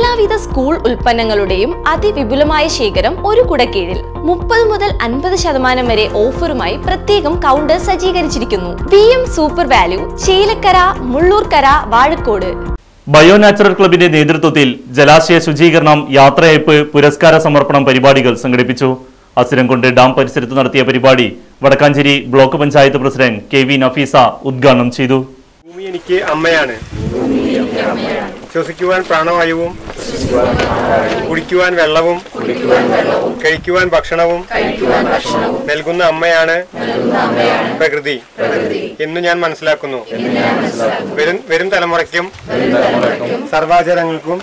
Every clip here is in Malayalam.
എല്ലാവിധ സ്കൂൾ ഉൽപ്പന്നങ്ങളുടെയും അതിവിപുലമായ ശേഖരം ഒരു കുടക്കീഴിൽ മുപ്പത് മുതൽ അൻപത് ശതമാനം വരെ ഓഫറുമായി പ്രത്യേകം കൗണ്ടർ സജ്ജീകരിച്ചിരിക്കുന്നു V M super value Chelakkara Mullurkara Vazhakode bio natural ക്ലബിന്റെ നേതൃത്വത്തിൽ ജലാശയ ശുചീകരണം യാത്രയയപ്പ് പുരസ്കാര സമർപ്പണം പരിപാടികൾ സംഘടിപ്പിച്ചു അസുരംകൊണ്ട് ഡാം പരിസരത്ത് നടത്തിയ പരിപാടി Vadakkanchery block panchayat president K V Nafeesa ഉദ്ഘാടനം ചെയ്തു ഭൂമി എനിക്ക് അമ്മയാണ് ശ്വസിക്കുവാൻ പ്രാണവായുവും കുടിക്കുവാൻ വെള്ളവും കഴിക്കുവാൻ ഭക്ഷണവും നൽകുന്ന അമ്മയാണ് പ്രകൃതി എന്ന് ഞാൻ മനസ്സിലാക്കുന്നു വരും വരും തലമുറയ്ക്കും സർവാചാരങ്ങൾക്കും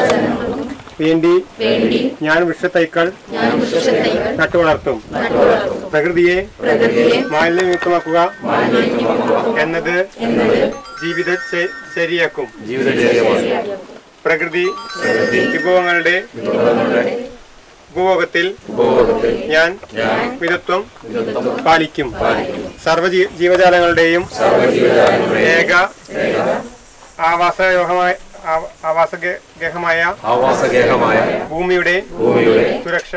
വേണ്ടി ഞാൻ വൃക്ഷത്തൈക്കൾ നട്ടുവളർത്തും പ്രകൃതിയെ മാലിന്യമുക്തമാക്കുക എന്നത് ജീവിത ചെ- ശരിയാക്കും പ്രകൃതി വിഭവങ്ങളുടെ ഉപഭോഗത്തിൽ ഞാൻ മിതത്വം പാലിക്കും സർവ്വ ജീ- ജീവജാലങ്ങളുടെയും ഏക ആവാസയോഹമായ ആവ- ആവാസഗേഹമായ ഭൂമിയുടെ സുരക്ഷ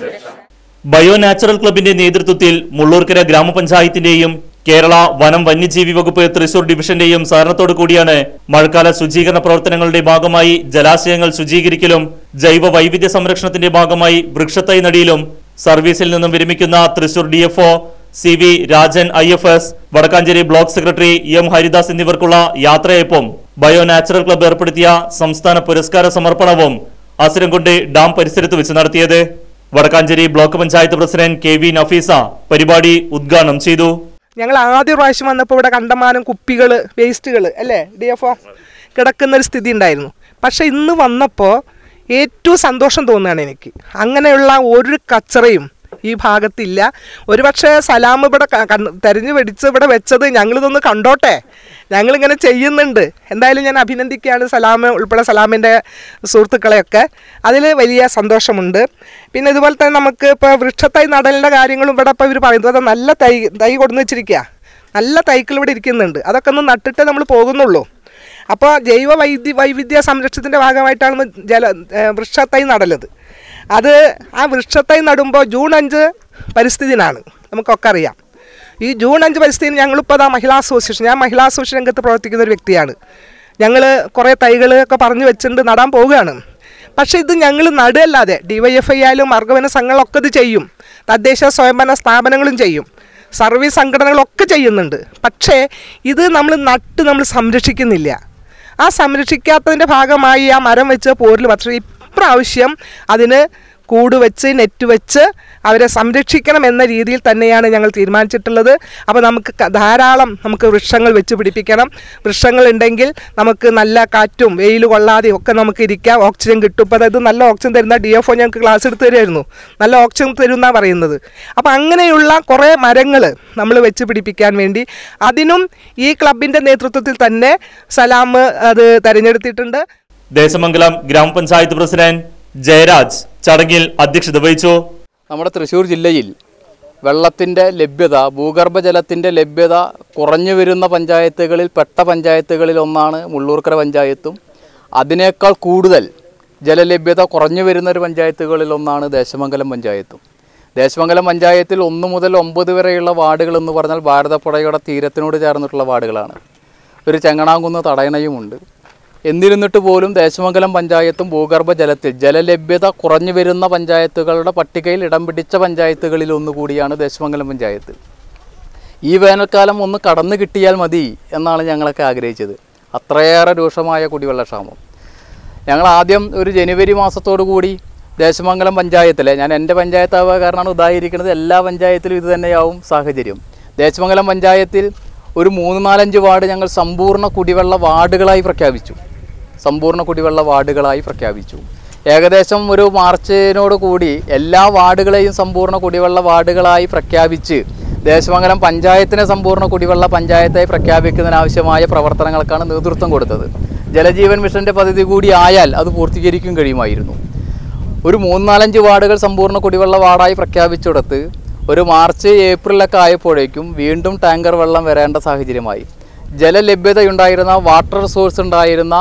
ബയോ നാച്ചുറൽ ക്ലബിന്റെ നേതൃത്വത്തിൽ മുള്ളൂർക്കര ഗ്രാമപഞ്ചായത്തിന്റെയും കേരള വനം വന്യജീവി വകുപ്പ് തൃശൂർ ഡിവിഷന്റെയും സഹകരണത്തോടു കൂടിയാണ് മഴക്കാല ശുചീകരണ പ്രവർത്തനങ്ങളുടെ ഭാഗമായി ജലാശയങ്ങൾ ശുചീകരിക്കലും ജൈവ വൈവിധ്യ സംരക്ഷണത്തിന്റെ ഭാഗമായി വൃക്ഷത്തൈ നടിയിലും സർവീസിൽ നിന്നും വിരമിക്കുന്ന Thrissur D F C V Rajan I F S Vadakkanchery block secretary M Haridas എന്നിവർക്കുള്ള യാത്രയപ്പും ബയോ നാച്ചുറൽ ക്ലബ്ബ് ഏർപ്പെടുത്തിയ സംസ്ഥാന പുരസ്കാര സമർപ്പണവും അസുരംകൊണ്ട് ഡാം പരിസരത്ത് വെച്ച് നടത്തിയത് Vadakkanchery block panchayat president K V Nafeesa പരിപാടി ഉദ്ഘാടനം ചെയ്തു ഞങ്ങൾ ആദ്യ പ്രാവശ്യം വന്നപ്പോൾ ഇവിടെ കണ്ടമാനം കുപ്പികൾ വേസ്റ്റുകൾ അല്ലേ ഡി എഫ് ഒ കിടക്കുന്ന ഒരു സ്ഥിതി ഉണ്ടായിരുന്നു പക്ഷേ ഇന്ന് വന്നപ്പോൾ ഏറ്റവും സന്തോഷം തോന്നുകയാണ് എനിക്ക് അങ്ങനെയുള്ള ഒരു കച്ചറയും ഈ ഭാഗത്തില്ല ഒരുപക്ഷെ സലാം ഇവിടെ ക- കണ്ണ് തെരഞ്ഞു പിടിച്ച് ഇവിടെ വെച്ചത് ഞങ്ങളിതൊന്ന് കണ്ടോട്ടെ ഞങ്ങളിങ്ങനെ ചെയ്യുന്നുണ്ട് എന്തായാലും ഞാൻ അഭിനന്ദിക്കുകയാണ് സലാം ഉൾപ്പെടെ സലാമിൻ്റെ സുഹൃത്തുക്കളെയൊക്കെ അതിൽ വലിയ സന്തോഷമുണ്ട് പിന്നെ ഇതുപോലെ തന്നെ നമുക്ക് ഇപ്പോൾ വൃക്ഷത്തൈ നടലിൻ്റെ കാര്യങ്ങളും ഇവിടെ ഇപ്പോൾ ഇവർ പറയുന്നത് അത് നല്ല തൈ തൈ കൊടുന്ന് വെച്ചിരിക്കുക നല്ല തൈകൾ ഇവിടെ ഇരിക്കുന്നുണ്ട് അതൊക്കെ ഒന്ന് നട്ടിട്ടേ നമ്മൾ പോകുന്നുള്ളൂ അപ്പോൾ ജൈവ വൈദ്യ വൈവിധ്യ സംരക്ഷണത്തിൻ്റെ ഭാഗമായിട്ടാണ് ഇന്ന് ജല ഏ, വൃക്ഷത്തൈ നടലത് അത് ആ വൃക്ഷത്തൈ നടുമ്പോൾ ജൂൺ അഞ്ച് പരിസ്ഥിതി ദിനാണ് നമുക്കൊക്കെ അറിയാം ഈ ജൂൺ അഞ്ച് പരിസ്ഥിതി ഞങ്ങളിപ്പോൾ അതാ മഹിളാ അസോസിയേഷൻ ഞാൻ മഹിളാ അസോസിയേഷൻ രംഗത്ത് പ്രവർത്തിക്കുന്ന ഒരു വ്യക്തിയാണ് ഞങ്ങൾ കുറേ തൈകൾ ഒക്കെ പറഞ്ഞു വെച്ചിട്ടുണ്ട് നടാൻ പോവുകയാണ് പക്ഷേ ഇത് ഞങ്ങൾ നടുകയല്ലാതെ ഡി വൈ എഫ് ഐ ആയാലും മാർഗവന സംഘങ്ങളൊക്കെ ഇത് ചെയ്യും തദ്ദേശ സ്വയംഭരണ സ്ഥാപനങ്ങളും ചെയ്യും സർവീസ് സംഘടനകളൊക്കെ ചെയ്യുന്നുണ്ട് പക്ഷേ ഇത് നമ്മൾ നട്ട് നമ്മൾ സംരക്ഷിക്കുന്നില്ല ആ സംരക്ഷിക്കാത്തതിൻ്റെ ഭാഗമായി ആ മരം വെച്ച് പോരിൽ പക്ഷേ ഇപ്രാവശ്യം അതിന് കൂട് വെച്ച് നെറ്റ് വെച്ച് അവരെ സംരക്ഷിക്കണം എന്ന രീതിയിൽ തന്നെയാണ് ഞങ്ങൾ തീരുമാനിച്ചിട്ടുള്ളത് അപ്പോൾ നമുക്ക് ക- ധാരാളം നമുക്ക് വൃക്ഷങ്ങൾ വെച്ച് പിടിപ്പിക്കണം വൃക്ഷങ്ങൾ ഉണ്ടെങ്കിൽ നമുക്ക് നല്ല കാറ്റും വെയിൽ കൊള്ളാതെയും ഒക്കെ നമുക്ക് ഇരിക്കാം ഓക്സിജൻ കിട്ടും ഇപ്പോൾ അതായത് നല്ല ഓക്സിജൻ തരുന്ന ഡി എഫ് ഒ ഞങ്ങൾക്ക് ക്ലാസ് എടുത്ത് തരുമായിരുന്നു നല്ല ഓക്സിജൻ തരുമെന്നാണ് പറയുന്നത് അപ്പോൾ അങ്ങനെയുള്ള കുറേ മരങ്ങൾ നമ്മൾ വെച്ച് പിടിപ്പിക്കാൻ വേണ്ടി അതിനും ഈ ക്ലബിൻ്റെ നേതൃത്വത്തിൽ തന്നെ സലാം അത് തിരഞ്ഞെടുത്തിട്ടുണ്ട് ദേശമംഗലം ഗ്രാമപഞ്ചായത്ത് പ്രസിഡന്റ് ജയരാജ് ചടങ്ങിൽ അധ്യക്ഷത വഹിച്ചു നമ്മുടെ തൃശ്ശൂർ ജില്ലയിൽ വെള്ളത്തിൻ്റെ ലഭ്യത ഭൂഗർഭജലത്തിൻ്റെ ലഭ്യത കുറഞ്ഞു വരുന്ന പഞ്ചായത്തുകളിൽ പെട്ട പഞ്ചായത്തുകളിൽ ഒന്നാണ് മുള്ളൂർക്കര പഞ്ചായത്തും അതിനേക്കാൾ കൂടുതൽ ജലലഭ്യത കുറഞ്ഞു വരുന്ന ഒരു പഞ്ചായത്തുകളിൽ ഒന്നാണ് ദേശമംഗലം പഞ്ചായത്തും ദേശമംഗലം പഞ്ചായത്തിൽ ഒന്ന് മുതൽ ഒമ്പത് വരെയുള്ള വാർഡുകൾ എന്ന് പറഞ്ഞാൽ ഭാരതപ്പുഴയുടെ തീരത്തിനോട് ചേർന്നിട്ടുള്ള വാർഡുകളാണ് ഒരു ചെങ്ങണാങ്കുന്ന് തടയണയുമുണ്ട് എന്നിരുന്നിട്ട് പോലും ദേശമംഗലം പഞ്ചായത്തും ഭൂഗർഭ ജലത്തിൽ ജലലഭ്യത കുറഞ്ഞു വരുന്ന പഞ്ചായത്തുകളുടെ പട്ടികയിൽ ഇടം പിടിച്ച പഞ്ചായത്തുകളിൽ ഒന്നുകൂടിയാണ് ദേശമംഗലം പഞ്ചായത്ത് ഈ വേനൽക്കാലം ഒന്ന് കടന്നു കിട്ടിയാൽ മതി എന്നാണ് ഞങ്ങളൊക്കെ ആഗ്രഹിച്ചത് അത്രയേറെ രൂക്ഷമായ കുടിവെള്ളക്ഷാമം ഞങ്ങൾ ആദ്യം ഒരു ജനുവരി മാസത്തോടു കൂടി ദേശമംഗലം പഞ്ചായത്തിലെ ഞാൻ എൻ്റെ പഞ്ചായത്താവുക കാരണമാണ് ഉദാഹരിക്കുന്നത് എല്ലാ പഞ്ചായത്തിലും ഇത് തന്നെയാവും സാഹചര്യം ദേശമംഗലം പഞ്ചായത്തിൽ ഒരു മൂന്ന് നാലഞ്ച് വാർഡ് ഞങ്ങൾ സമ്പൂർണ്ണ കുടിവെള്ള വാർഡുകളായി പ്രഖ്യാപിച്ചു സമ്പൂർണ്ണ കുടിവെള്ള വാർഡുകളായി പ്രഖ്യാപിച്ചു ഏകദേശം ഒരു മാർച്ചിനോട് കൂടി എല്ലാ വാർഡുകളെയും സമ്പൂർണ്ണ കുടിവെള്ള വാർഡുകളായി പ്രഖ്യാപിച്ച് ദേശമംഗലം പഞ്ചായത്തിനെ സമ്പൂർണ്ണ കുടിവെള്ള പഞ്ചായത്തായി പ്രഖ്യാപിക്കുന്നതിനാവശ്യമായ പ്രവർത്തനങ്ങൾക്കാണ് നേതൃത്വം കൊടുത്തത് ജലജീവൻ മിഷൻ്റെ പദ്ധതി കൂടി ആയാൽ അത് പൂർത്തീകരിക്കും കഴിയുമായിരുന്നു ഒരു മൂന്ന് നാലഞ്ച് വാർഡുകൾ സമ്പൂർണ്ണ കുടിവെള്ള വാർഡായി പ്രഖ്യാപിച്ചിടത്ത് ഒരു മാർച്ച് ഏപ്രിലൊക്കെ ആയപ്പോഴേക്കും വീണ്ടും ടാങ്കർ വെള്ളം വരേണ്ട സാഹചര്യമായി ജലലഭ്യതയുണ്ടായിരുന്ന വാട്ടർ സോഴ്സ് ഉണ്ടായിരുന്ന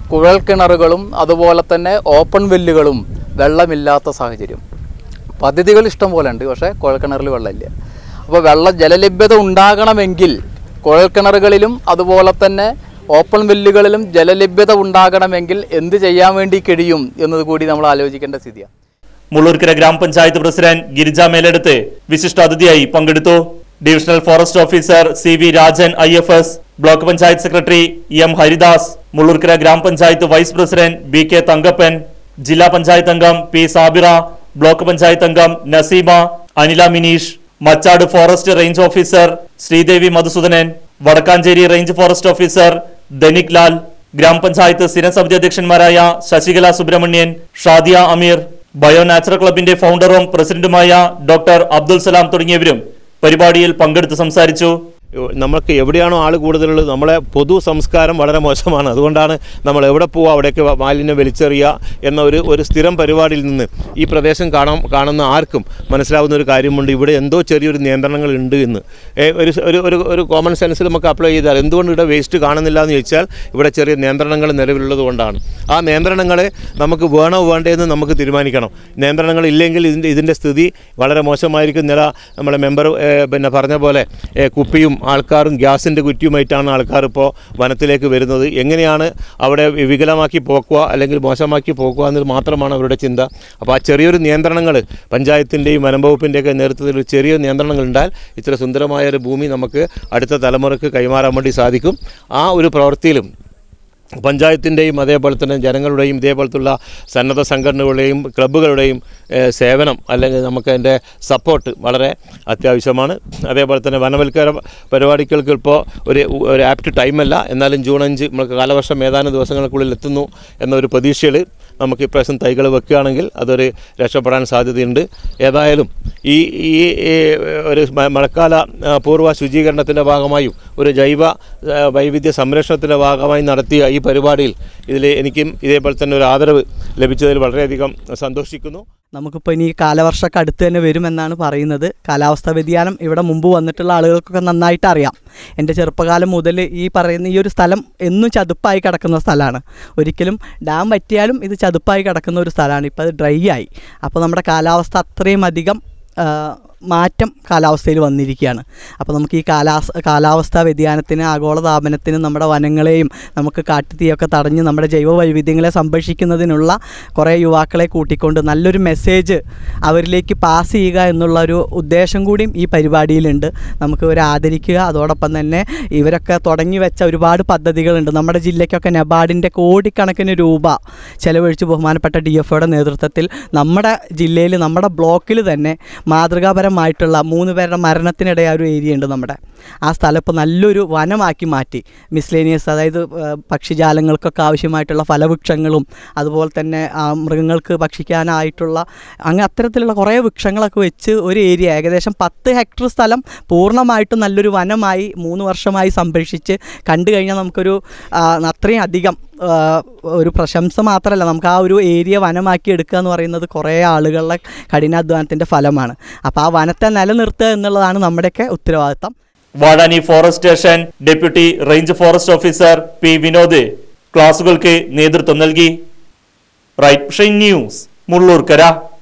കുഴൽക്കിണറുകളും അതുപോലെ തന്നെ ഓപ്പൺ വെല്ലുകളും വെള്ളമില്ലാത്ത സാഹചര്യം പദ്ധതികൾ ഇഷ്ടം പോലെ ഉണ്ട് പക്ഷേ കുഴൽക്കിണറിൽ വെള്ളമില്ല അപ്പോൾ വെള്ള ജലലഭ്യത ഉണ്ടാകണമെങ്കിൽ കുഴൽക്കിണറുകളിലും അതുപോലെ തന്നെ ഓപ്പൺ വെല്ലുകളിലും ജലലഭ്യത ഉണ്ടാകണമെങ്കിൽ എന്ത് ചെയ്യാൻ വേണ്ടി കഴിയും എന്നത് കൂടി നമ്മൾ ആലോചിക്കേണ്ട സ്ഥിതിയാണ് മുള്ളൂർക്കര ഗ്രാമപഞ്ചായത്ത് പ്രസിഡന്റ് ഗിരിജ മേലെടുത്ത് വിശിഷ്ടാതിഥിയായി പങ്കെടുത്തു divisional forest officer C V Rajan I F S block panchayat secretary M Haridas Mullurkara ഗ്രാമപഞ്ചായത്ത് vice president B K Thankappan ജില്ലാ പഞ്ചായത്ത് അംഗം പി സാബിറ ബ്ലോക്ക് പഞ്ചായത്ത് അംഗം Naseema Anila Mineesh Machad forest range officer Sreedevi Madhusoodanan Vadakkanchery range forest officer Dhanik Lal ഗ്രാമപഞ്ചായത്ത് സ്ഥിരസമിതി അധ്യക്ഷന്മാരായ ശശികല സുബ്രഹ്മണ്യൻ ഷാദിയ അമീർ ബയോ നാച്ചുറൽ ക്ലബിന്റെ ഫൗണ്ടറും പ്രസിഡന്റുമായ ഡോക്ടർ അബ്ദുൽ സലാം തുടങ്ങിയവരും പരിപാടിയിൽ പങ്കെടുത്ത് സംസാരിച്ചു നമുക്ക് എവിടെയാണോ ആൾ കൂടുതലുള്ളത് നമ്മളെ പൊതു സംസ്കാരം വളരെ മോശമാണ് അതുകൊണ്ടാണ് നമ്മൾ എവിടെ പോവുക അവിടേക്ക് വ- മാലിന്യം വലിച്ചെറിയുക എന്ന ഒരു ഒരു സ്ഥിരം പരിപാടിയിൽ നിന്ന് ഈ പ്രദേശം കാണാൻ കാണുന്ന ആർക്കും മനസ്സിലാവുന്ന ഒരു കാര്യമുണ്ട് ഇവിടെ എന്തോ ചെറിയൊരു നിയന്ത്രണങ്ങൾ ഉണ്ട് എന്ന് ഏ, ഒരു സ- ഒരു ഒരു ഒരു കോമൺ സെൻസിൽ നമുക്ക് അപ്ലൈ ചെയ്താൽ എന്തുകൊണ്ട് ഇവിടെ വേസ്റ്റ് കാണുന്നില്ല എന്ന് ചോദിച്ചാൽ ഇവിടെ ചെറിയ നിയന്ത്രണങ്ങൾ നിലവിലുള്ളത് കൊണ്ടാണ് ആ നിയന്ത്രണങ്ങളെ നമുക്ക് വേണോ വേണ്ടേ എന്ന് നമുക്ക് തീരുമാനിക്കണം നിയന്ത്രണങ്ങൾ ഇല്ലെങ്കിൽ ഇതിൻ്റെ ഇതിൻ്റെ സ്ഥിതി വളരെ മോശമായിരിക്കും നില നമ്മളെ മെമ്പർ പിന്നെ പറഞ്ഞ പോലെ ഏ, കുപ്പിയും ആൾക്കാരും ഗ്യാസിൻ്റെ കുറ്റിയുമായിട്ടാണ് ആൾക്കാർ ഇപ്പോൾ വനത്തിലേക്ക് വരുന്നത് എങ്ങനെയാണ് അവിടെ വികലമാക്കി പോക്കുക അല്ലെങ്കിൽ മോശമാക്കി പോക്കുക എന്നത് മാത്രമാണ് അവരുടെ ചിന്ത അപ്പോൾ ആ ചെറിയൊരു നിയന്ത്രണങ്ങൾ പഞ്ചായത്തിൻ്റെയും വനം വകുപ്പിൻ്റെയൊക്കെ നേതൃത്വത്തിൽ ഒരു ചെറിയ നിയന്ത്രണങ്ങൾ ഉണ്ടായാൽ ഇത്ര സുന്ദരമായ ഒരു ഭൂമി നമുക്ക് അടുത്ത തലമുറക്ക് കൈമാറാൻ വേണ്ടി സാധിക്കും ആ ഒരു പ്രവൃത്തിയിലും പഞ്ചായത്തിൻ്റെയും അതേപോലെ തന്നെ ജനങ്ങളുടെയും ഇതേപോലത്തുള്ള സന്നദ്ധ സംഘടനകളുടെയും ക്ലബ്ബുകളുടെയും ഏഹ്, സേവനം അല്ലെങ്കിൽ നമുക്ക് അതിൻ്റെ സപ്പോർട്ട് വളരെ അത്യാവശ്യമാണ് അതേപോലെ തന്നെ വനവൽക്കര പരിപാടികൾക്ക് ഇപ്പോൾ ഒരു ഒരു ആപ്റ്റ് ടൈമല്ല എന്നാലും ജൂൺ അഞ്ച് നമുക്ക് കാലവർഷം ഏതാനും ദിവസങ്ങൾക്കുള്ളിൽ എത്തുന്നു എന്നൊരു പ്രതീക്ഷയിൽ നമുക്ക് ഇപ്രാവശ്യം തൈകൾ വെക്കുകയാണെങ്കിൽ അതൊരു രക്ഷപ്പെടാൻ സാധ്യതയുണ്ട് ഏതായാലും ഈ ഈ ഈ ഒരു മ- മഴക്കാല ആ, പൂർവ്വ ശുചീകരണത്തിൻ്റെ ഭാഗമായും ഒരു ജൈവ ആ, വൈവിധ്യ സംരക്ഷണത്തിൻ്റെ ഭാഗമായി നടത്തിയ ഈ പരിപാടിയിൽ ഇതിൽ എനിക്കും ഇതേപോലെ തന്നെ ഒരു ആദരവ് ലഭിച്ചതിൽ വളരെയധികം സന്തോഷിക്കുന്നു നമുക്കിപ്പോൾ ഇനി കാലവർഷമൊക്കെ അടുത്ത് തന്നെ വരുമെന്നാണ് പറയുന്നത് കാലാവസ്ഥാ വ്യതിയാനം ഇവിടെ മുമ്പ് വന്നിട്ടുള്ള ആളുകൾക്കൊക്കെ നന്നായിട്ട് അറിയാം എൻ്റെ ചെറുപ്പകാലം മുതൽ ഈ പറയുന്ന ഈ ഒരു സ്ഥലം എന്നും ചതുപ്പായി കിടക്കുന്ന സ്ഥലമാണ് ഒരിക്കലും ഡാം പറ്റിയാലും ഇത് ചതുപ്പായി കിടക്കുന്ന ഒരു സ്ഥലമാണ് ഇപ്പോൾ അത് ഡ്രൈ ആയി അപ്പോൾ നമ്മുടെ കാലാവസ്ഥ അത്രയും അധികം ആ, മാറ്റം കാലാവസ്ഥയിൽ വന്നിരിക്കുകയാണ് അപ്പോൾ നമുക്ക് ഈ കാലാവസ്ഥ കാലാവസ്ഥാ വ്യതിയാനത്തിന് ആഗോളതാപനത്തിന് നമ്മുടെ വനങ്ങളെയും നമുക്ക് കാട്ടുതീയൊക്കെ തടഞ്ഞ് നമ്മുടെ ജൈവ വൈവിധ്യങ്ങളെ സംരക്ഷിക്കുന്നതിനുള്ള കുറേ യുവാക്കളെ കൂട്ടിക്കൊണ്ട് നല്ലൊരു മെസ്സേജ് അവരിലേക്ക് പാസ് ചെയ്യുക എന്നുള്ള ഒരു ഉദ്ദേശം കൂടിയും ഈ പരിപാടിയിലുണ്ട് നമുക്ക് ഇവരെ ആദരിക്കുക അതോടൊപ്പം തന്നെ ഇവരൊക്കെ തുടങ്ങി വെച്ച ഒരുപാട് പദ്ധതികളുണ്ട് നമ്മുടെ ജില്ലയ്ക്കൊക്കെ നബാർഡിൻ്റെ കോടിക്കണക്കിന് രൂപ ചെലവഴിച്ച് ബഹുമാനപ്പെട്ട ഡി എഫ് ഒയുടെ നേതൃത്വത്തിൽ നമ്മുടെ ജില്ലയിൽ നമ്മുടെ ബ്ലോക്കിൽ തന്നെ മാതൃകാപരമായിട്ടുള്ള മൂന്ന് പേരുടെ മരണത്തിനിടയായ ഒരു ഏരിയ ഉണ്ട് നമ്മുടെ ആ സ്ഥലം ഇപ്പോൾ നല്ലൊരു വനമാക്കി മാറ്റി മിസ്ലേനിയസ് അതായത് ആ, പക്ഷിജാലങ്ങൾക്കൊക്കെ ആവശ്യമായിട്ടുള്ള ഫലവൃക്ഷങ്ങളും അതുപോലെ തന്നെ ആ, മൃഗങ്ങൾക്ക് ഭക്ഷിക്കാനായിട്ടുള്ള അങ്ങനെ അത്തരത്തിലുള്ള കുറേ വൃക്ഷങ്ങളൊക്കെ വെച്ച് ഒരു ഏരിയ ഏകദേശം പത്ത് ഹെക്ടർ സ്ഥലം പൂർണ്ണമായിട്ടും നല്ലൊരു വനമായി മൂന്ന് വർഷമായി സംരക്ഷിച്ച് കണ്ടു കഴിഞ്ഞാൽ നമുക്കൊരു ആ, അത്രയും അധികം ആ, ഒരു പ്രശംസ മാത്രമല്ല നമുക്ക് ആ ഒരു ഏരിയ വനമാക്കി എടുക്കുക എന്ന് പറയുന്നത് കുറേ ആളുകളുടെ കഠിനാധ്വാനത്തിൻ്റെ ഫലമാണ് അപ്പോൾ ആ വനത്തെ നിലനിർത്തുക എന്നുള്ളതാണ് നമ്മുടെയൊക്കെ ഉത്തരവാദിത്തം Vazhani forest station deputy range forest officer P Vinod ക്ലാസുകൾക്ക് നേതൃത്വം നൽകി റൈറ്റ് ന്യൂസ് മുള്ളൂർക്കര